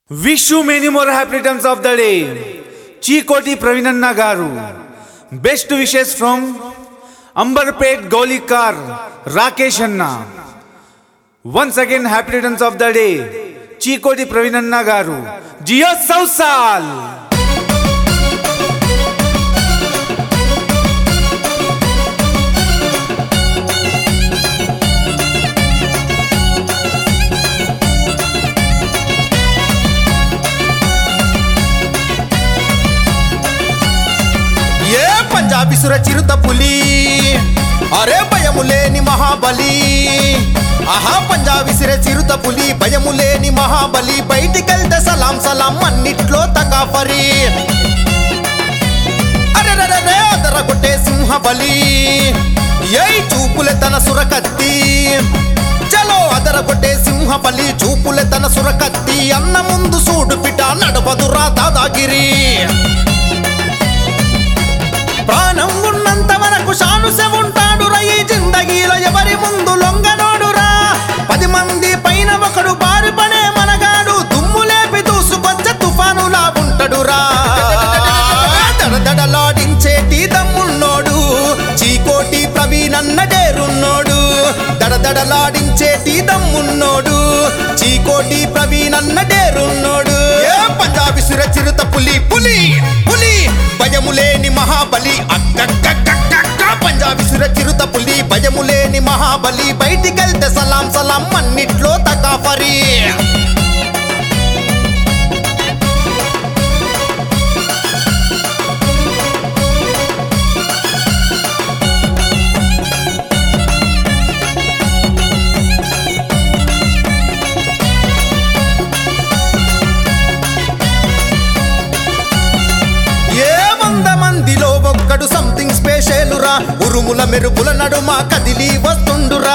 wish you many more happy returns of the day Chikoti ప్రవీణన్న గారు best wishes from Amberpet Goulikar Rakesh అన్న once again happy returns of the day Chikoti ప్రవీణన్న గారు జియో సౌసాల్ ఏ పంజాబీ సుర చిరుత పులి అరే భయము లేని మహాబలి ఆహా పంజాబీ సిర చిరుత పులి భయము లేని మహాబలి బయటికెళ్తే సలాం సలాం అన్నిట్లో తకాఫరి అరే అదర కొట్టే సింహబలి ఏయ్ చూపులే తన సురకత్తి చలో అదర కొట్టే సింహబలి చూపులే తన సురకత్తి అన్న ముందు సూడు పిట నడపదురా దాదాగిరి ప్రాణం ఉన్నంత వరకు షానుసె ఉంటాడు రా ఈ జిందగీలో ఎవరి ముందు లొంగనోడురా పది మంది పైన ఒకడు బారిపడే మనగాడు దుమ్ము లేపి దూసుకొచ్చే తుఫానులా ఉంటాడురా దడదడలాడించేటి దమ్మున్నోడు చీకోటి ప్రవీణన్న డేరున్నోడు దడదడలాడించేటి దమ్మున్నోడు చీకోటి ప్రవీణన్న డేరున్నోడు ఏ పంజాబీ సుర చిరుత పులి పులి పులి భయము లేని మహాబలి అక్కక్కక్కక్క పంజాబీ సుర చిరుత పులి భయము లేని మహాబలి బయటికెళ్తే సలాం సలాం అన్నిట్లో తకాఫరి ఏ వంద మందిలో ఒక్కడు సంథింగ్ స్పెషలురా ఉరుముల మెరుపుల నడుమ కదిలి వస్తుండురా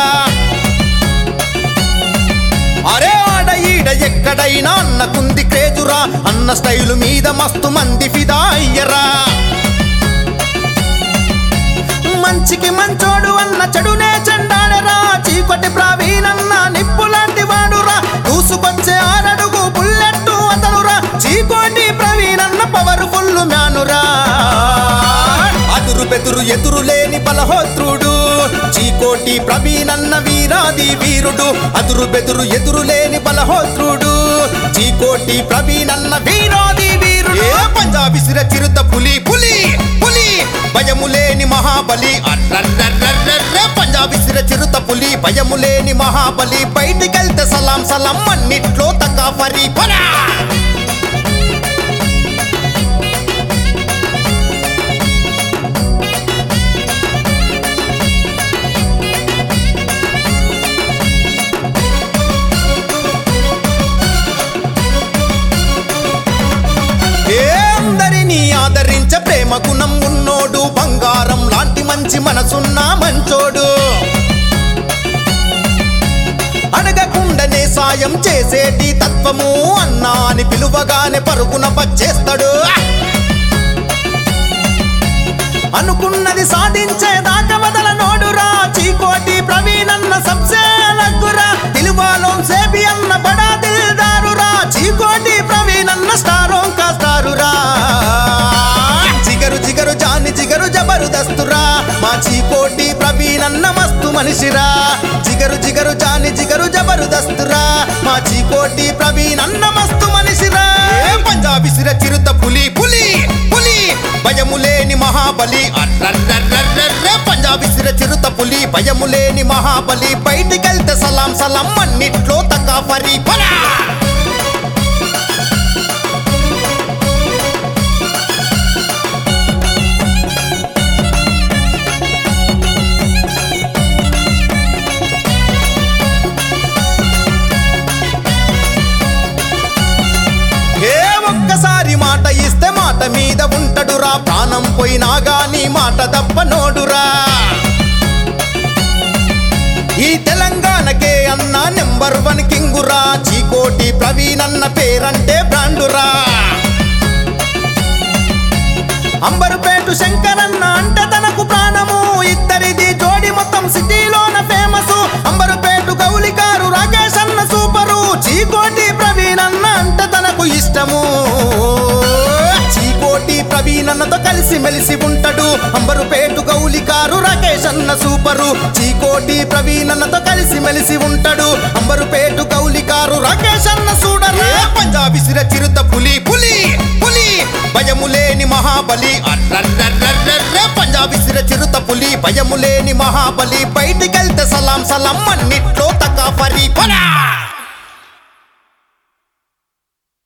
అరే ఆడ ఈడ ఎక్కడైనా అన్నకుంది క్రేజురా అన్న స్టైలు మీద మస్తు మంది ఫిదా అయ్యరా మంచికి మంచోడు అన్న చెడునే చెండాడరా చీకటి ప్రవీణన్న నిప్పు లాంటి వాడురా దూసుకొచ్చే ఆరడుగు బుల్లెట్టు అతనురా చీకోటి ప్రవీణన్న పవర్ ఫుల్ మ్యానురా అదురు బెదురు ఎదురు లేని బలహోత్రుడు చీకోటి ప్రవీణన్న వీరాది వీరుడు అదురు బెదురు ఎదురు లేని బలహోత్రుడు చీకోటి ప్రవీణన్న వీరాది వీరుడు ఏ పంజాబీ సిర చిరుత పులి పులి పులి భయము లేని మహాబలి అర్రర్రర్రర్ర పంజాబీ సిర చిరుత పులి భయము లేని మహాబలి బయటికెళ్తే సలాం సలాం అన్నిట్లో తకాఫరి పరా ఏ అందరినీ ఆదరించే ప్రేమ గుణం ఉన్నోడు బంగారం లాంటి మంచి మనసున్న మంచోడు అడగకుండానే సాయం చేసేటి తత్వము అన్నా అని పిలువగానే పరుగున వచ్చేస్తాడు అనుకున్నది సాధించే దాకా వదల నోడురా చీకోటి ప్రవీణన్న సబ్సే లగ్గురా తిలువాలో సేబి అన్న బడా దిల్దారురా చీకోటి ప్రవీణన్న స్టారోం కాస్తారురా జిగరు జిగరు జాని జిగరు జబరుదస్తురా మా చీకోటి ప్రవీణన్న మస్తు మనిషిరా జిగరు జిగరు జాని జిగరు జబరుదస్తురా మా చీకోటి ప్రవీణన్న మస్తు మనిషిరా ఏ పంజాబీ సిర చిరుత పులి పులి పులి భయము లేని మహాబలి అర్రర్రర్రర్ర పంజాబీ సిర చిరుత పులి భయము లేని మహాబలి బయటికెళ్తే సలాం సలాం అన్నిట్లో తకాఫరి పరా ఏ ఒక్కసారి మాట ఇస్తే మాట మీద ఉంటడురా ప్రాణం పోయినా గాని మాట తప్ప నోడురా ఈ తెలంగాణకే అన్న నెంబర్ వన్ కింగురా చీకోటి ప్రవీణన్న పేరంటే బ్రాండురా అంబరుపేటు శంకరన్న అంటే తనకు ప్రాణము ఇద్దరిది జోడి మొత్తం సిటీలోన ఫేమస్ అంబరుపేటు గౌలికారు రాకేష్ అన్న సూపరు చీకోటి ప్రవీణన్న అంటే తనకు మెలిసి ఉంటాడు అంబరుపేటు గౌలికారు రాకేష్ అన్న సూపరు చీకోటి ప్రవీణన్నతో కలిసి మెలిసి ఉంటాడు అంబరుపేటు గౌలికారు రాకేష్ అన్న సూడరు పంజాబీ సిర చిరుత పులి పులి పులి భయము లేని మహాబలి అర్రర్రర్రర్ర పంజాబీ సిర చిరుత పులి భయము లేని మహాబలి బయటికెళ్తే సలాం సలాం అన్నిట్లో తక్క ఫరీ పరా